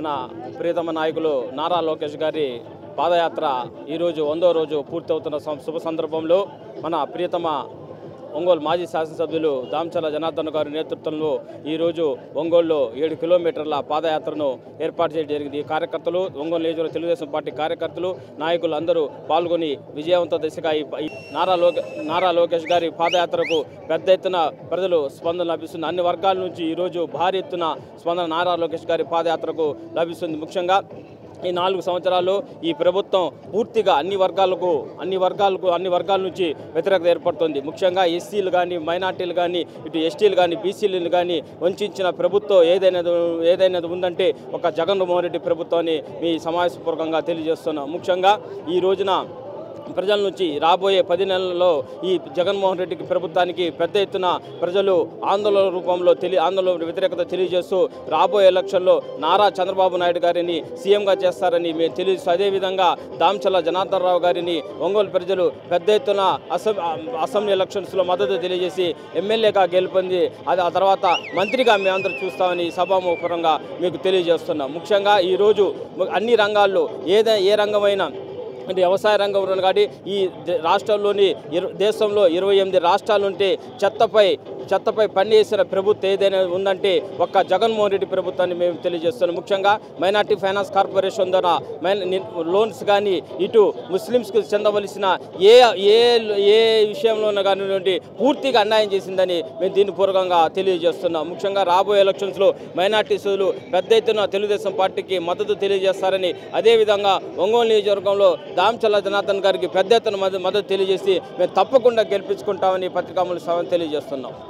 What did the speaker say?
మన ప్రియతమ నాయకులు నారా లోకేష్ గారి పాదయాత్ర ఈరోజు వందో రోజు పూర్తవుతున్న సం- శుభ సందర్భంలో మన ప్రియతమ ఒంగోలు మాజీ శాసనసభ్యులు దామచల జనార్దన్ గారి నేతృత్వంలో ఈరోజు ఒంగోలులో ఏడు కిలోమీటర్ల పాదయాత్రను ఏర్పాటు చేయడం జరిగింది ఈ కార్యకర్తలు ఒంగోలు నియోజకవర్గ తెలుగుదేశం పార్టీ కార్యకర్తలు నాయకులు అందరూ పాల్గొని విజయవంత దిశగా ఈ ఈ నారా లోకే నారా లోకేష్ గారి పాదయాత్రకు పెద్ద ఎత్తున ప్రజలు స్పందన లభిస్తుంది అన్ని వర్గాల నుంచి ఈరోజు భారీ ఎత్తున స్పందన నారా లోకేష్ గారి పాదయాత్రకు లభిస్తుంది ముఖ్యంగా ఈ నాలుగు సంవత్సరాలు ఈ ప్రభుత్వం పూర్తిగా అన్ని వర్గాలకు అన్ని వర్గాలకు అన్ని వర్గాల నుంచి వ్యతిరేకత ఏర్పడుతుంది ముఖ్యంగా ఎస్సీలు కానీ మైనార్టీలు కానీ ఇటు ఎస్టీలు కానీ బీసీలను కానీ వంచిన ప్రభుత్వం ఏదైనా ఏదైనా ఉందంటే ఒక జగన్మోహన్ రెడ్డి ప్రభుత్వాన్ని మీ సమావేశపూర్వకంగా తెలియజేస్తున్నాం ముఖ్యంగా ఈ రోజున ప్రజల నుంచి రాబోయే పది నెలల్లో ఈ జగన్మోహన్ రెడ్డికి ప్రభుత్వానికి పెద్ద ఎత్తున ప్రజలు ఆందోళన రూపంలో తెలి ఆందోళన వ్యతిరేకత తెలియజేస్తూ రాబోయే ఎలక్షన్లో నారా చంద్రబాబు నాయుడు గారిని సీఎంగా చేస్తారని మేము తెలియజేస్తూ అదేవిధంగా దామచల్ల జనార్దన్ రావు గారిని ఒంగోలు ప్రజలు పెద్ద ఎత్తున అసెం అసెంబ్లీ ఎలక్షన్స్లో మద్దతు తెలియజేసి ఎమ్మెల్యేగా గెలుపొంది అది ఆ తర్వాత మంత్రిగా మేమందరం చూస్తామని సభాముఖంగా మీకు తెలియజేస్తున్నాం ముఖ్యంగా ఈరోజు అన్ని రంగాల్లో ఏదైనా ఏ రంగమైనా అంటే వ్యవసాయ రంగంలో కానీ ఈ దే- రాష్ట్రంలోని ఇరు- దేశంలో ఇరవై ఎనిమిది రాష్ట్రాలు ఉంటే చెత్తపై చెత్తపై పనిచేసిన ప్రభుత్వం ఏదైనా ఉందంటే ఒక్క జగన్మోహన్ రెడ్డి ప్రభుత్వాన్ని మేము తెలియజేస్తున్నాం ముఖ్యంగా మైనార్టీ ఫైనాన్స్ కార్పొరేషన్ ద్వారా మైన్ ని- లోన్స్ కానీ ఇటు ముస్లిమ్స్కి చెందవలసిన ఏ ఏ ఏ విషయంలోనూ కానివ్వండి పూర్తిగా అన్యాయం చేసిందని మేము దీన్ని పూర్వకంగా తెలియజేస్తున్నాం ముఖ్యంగా రాబోయే ఎలక్షన్స్లో మైనార్టీ సోదరులు పెద్ద ఎత్తున తెలుగుదేశం పార్టీకి మద్దతు తెలియజేస్తారని అదేవిధంగా ఒంగోలు నియోజకవర్గంలో దామచల్ల జనార్దన్ గారికి పెద్ద ఎత్తున మద్దతు మద్దతు తెలియజేసి మేము తప్పకుండా గెలిపించుకుంటామని పత్రికాములు తెలియజేస్తున్నాం